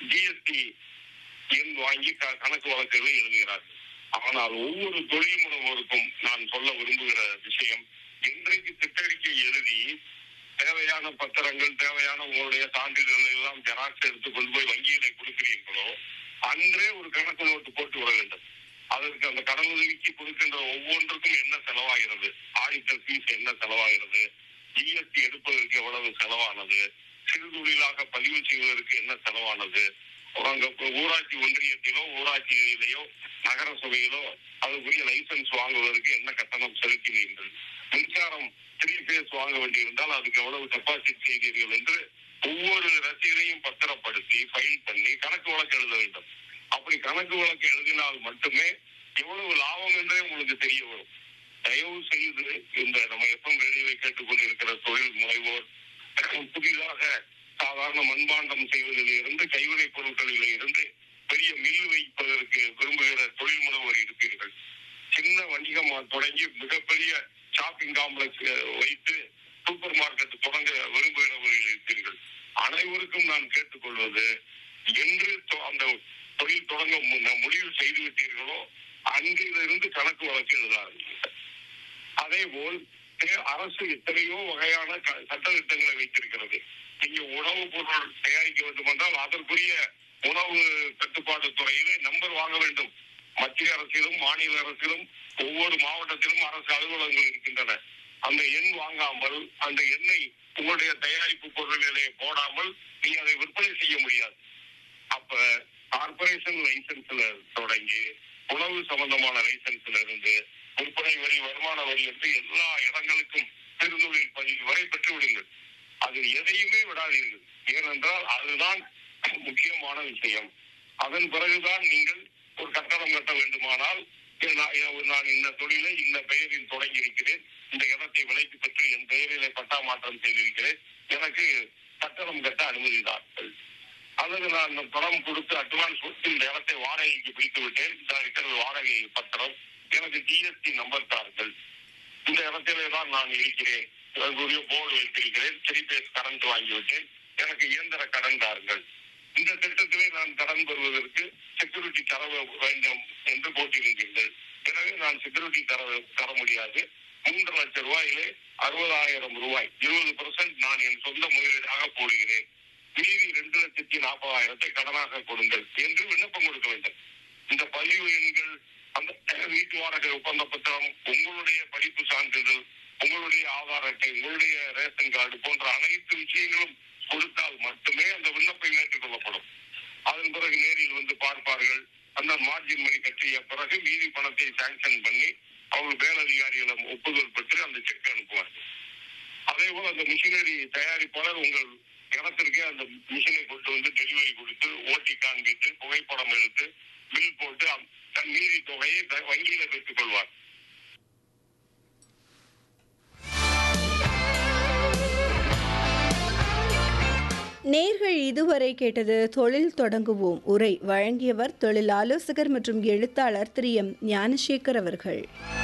GST எண் வாங்கி க- கணக்கு வழக்குகளை எழுதுகிறார்கள் ஆனால் ஒவ்வொரு தொழில் முனைவோருக்கும் நான் சொல்ல விரும்புகிற விஷயம் இன்றைக்கு திட்டறிக்கை எழுதி தேவையான பத்திரங்கள் தேவையான உங்களுடைய சான்றிதழ்கள் எல்லாம் ஜெராக்ஸ் எடுத்து கொண்டு போய் வங்கியில கொடுக்கிறீர்களோ அன்றே ஒரு கணக்கு நோட்டு போட்டு விட வேண்டும் அதற்கு அந்த கடன் உதவிக்கு கொடுக்கின்ற ஒவ்வொன்றுக்கும் என்ன செலவாகிறது ஆடிட்டர் ஃபீஸ் என்ன செலவாகிறது ஜிஎஸ்டி எடுப்பதற்கு எவ்வளவு செலவானது சிறு தொழிலாக பதிவு செய்வதற்கு என்ன செலவானது அங்க இப்ப ஊராட்சி ஒன்றியத்திலோ ஊராட்சியிலேயோ நகர சபையிலோ அதுக்குரிய லைசன்ஸ் வாங்குவதற்கு என்ன கட்டணம் செலுத்தினீர்கள் மின்சாரம் த்ரீ பேஸ் வாங்க வேண்டியிருந்தால் அதுக்கு எவ்வளவு டெபாசிட் செய்தீர்கள் என்று ஒவ்வொரு ரசீதையும் பத்திரப்படுத்தி ஃபைல் பண்ணி கணக்கு வழக்கு எழுத வேண்டும் அப்படி கணக்கு வழக்கு எழுதினால் மட்டுமே எவ்வளவு லாபம் என்றே உங்களுக்கு தெரிய வரும் தயவு செய்து இந்த நம்ம எப்பம் ரேடியோவை கேட்டுக்கொண்டிருக்கிற தொழில் முனைவோர் புதிதாக சாதாரண மண்பாண்டம் செய்வதில் இருந்து கைவினைப் பொருட்களில் இருந்து பெரிய மில் வைப்பதற்கு விரும்புகிற தொழில் முனைவோர் இருப்பீர்கள் சின்ன வணிகம் தொடங்கி மிகப்பெரிய ஷாப்பிங் காம்ப்ளெக்ஸ் வைத்து சூப்பர் மார்க்கெட் தொடங்க விரும்புகிறவர்கள் இருப்பீர்கள் அனைவருக்கும் நான் கேட்டுக்கொள்வது என்று தொ- அந்த தொழில் தொடங்க மு- முடிவு செய்து விட்டீர்களோ அன்றிலிருந்து கணக்கு வழக்கு எழுதார்கள் அதே போல் தே- அரசு எத்தனையோ வகையான க- சட்டத்திட்டங்களை வைத்திருக்கிறது நீங்க உணவுப் பொருள் தயாரிக்க வேண்டும் என்றால் அதற்குரிய உணவு கட்டுப்பாட்டு துறையிலே நம்பர் வாங்க வேண்டும் மத்திய அரசிலும் மாநில அரசிலும் ஒவ்வொரு மாவட்டத்திலும் அரசு அலுவலகங்கள் இருக்கின்றன அந்த எண் வாங்காமல் அந்த எண்ணை உங்களுடைய தயாரிப்பு பொருள்களை போடாமல் நீங்க அதை விற்பனை செய்ய முடியாது அப்ப கார்பரேஷன் லைசன்ஸ்ல தொடங்கி உணவு சம்பந்தமான லைசன்ஸ்ல இருந்து விற்பனை வரி வருமான வரி என்று எல்லா இடங்களுக்கும் சிறுதொழில் பதிவு வரை பெற்று விடுங்கள் அதில் எதையுமே விடாதீர்கள் ஏனென்றால் அதுதான் முக்கியமான விஷயம் அதன் பிறகுதான் நீங்கள் ஒரு கட்டணம் கட்ட வேண்டுமானால் ஏ, நான் ஏ- நான் இந்த தொழிலை இந்த பெயரில் தொடங்கி இருக்கிறேன் இந்த இடத்தை விலைக்கு பெற்று என் பெயரிலே பட்டா மாற்றம் செய்திருக்கிறேன் எனக்கு கட்டணம் கட்ட அனுமதி தாருங்கள் அல்லது நான் இந்த பணம் கொடுத்து அட்வான்ஸ் கொடுத்து இந்த இடத்தை வாடகைக்கு பிடித்து விட்டேன் இந்த இருக்கிறது வாடகை பத்திரம் எனக்கு ஜிஎஸ்டி நம்பர் தாருங்கள் இந்த இடத்திலே தான் நான் இருக்கிறேன் அதற்குரிய போர்டு வைத்திருக்கிறேன் த்ரீ பேஸ் கரண்ட் வாங்கிவிட்டேன் எனக்கு இயந்திர கடன் தாருங்கள் இந்த திட்டத்திலே நான் கடன் பெறுவதற்கு செக்யூரிட்டி தர வேண்டும் என்று போட்டிருந்தீர்கள் எனவே நான் செக்யூரிட்டி தர தர முடியாது மூன்று லட்சம் ரூபாயிலே அறுபதாயிரம் ரூபாய் இருபது பெர்சன்ட் நான் என் சொந்த முதலீடாக போடுகிறேன் மீதி ரெண்டு லட்சத்தி நாற்பதாயிரத்தை கடனாக கொடுங்கள் என்று விண்ணப்பம் கொடுக்க வேண்டும் இந்த பதிவு எண்கள் அந்த வீட்டு வாடகை ஒப்பந்த பத்திரம் உங்களுடைய படிப்பு சான்றிதழ் உங்களுடைய ஆதார் அட்டை உங்களுடைய ரேஷன் கார்டு போன்ற அனைத்து விஷயங்களும் கொடுத்தால் மட்டுமே அந்த விண்ணப்பம் ஏற்றுக்கொள்ளப்படும் அதன் பிறகு நேரில் வந்து பார்ப்பார்கள் அந்த மார்ஜின் மணி கட்டிய பிறகு மீதி பணத்தை சாங்ஷன் பண்ணி அவங்க மேலதிகாரிகளிடம் ஒப்புதல் பெற்று அந்த செக் அனுப்புவார்கள் அதே போல அந்த மிஷினரி தயாரிப்பாளர் உங்கள் இடத்திற்கே அந்த மிஷினை கொண்டு வந்து டெலிவரி கொடுத்து ஓட்டி காண்பித்து புகைப்படம் எடுத்து பில் போட்டு அந்த- தன் மீதி தொகையை த- வங்கியில பெற்றுக் கொள்வார் நேர்கள் இதுவரை கேட்டது தொழில் தொடங்குவோம் உரை வழங்கியவர் தொழில் ஆலோசகர் மற்றும் எழுத்தாளர் திரு எம் ஞானசேகர் அவர்கள்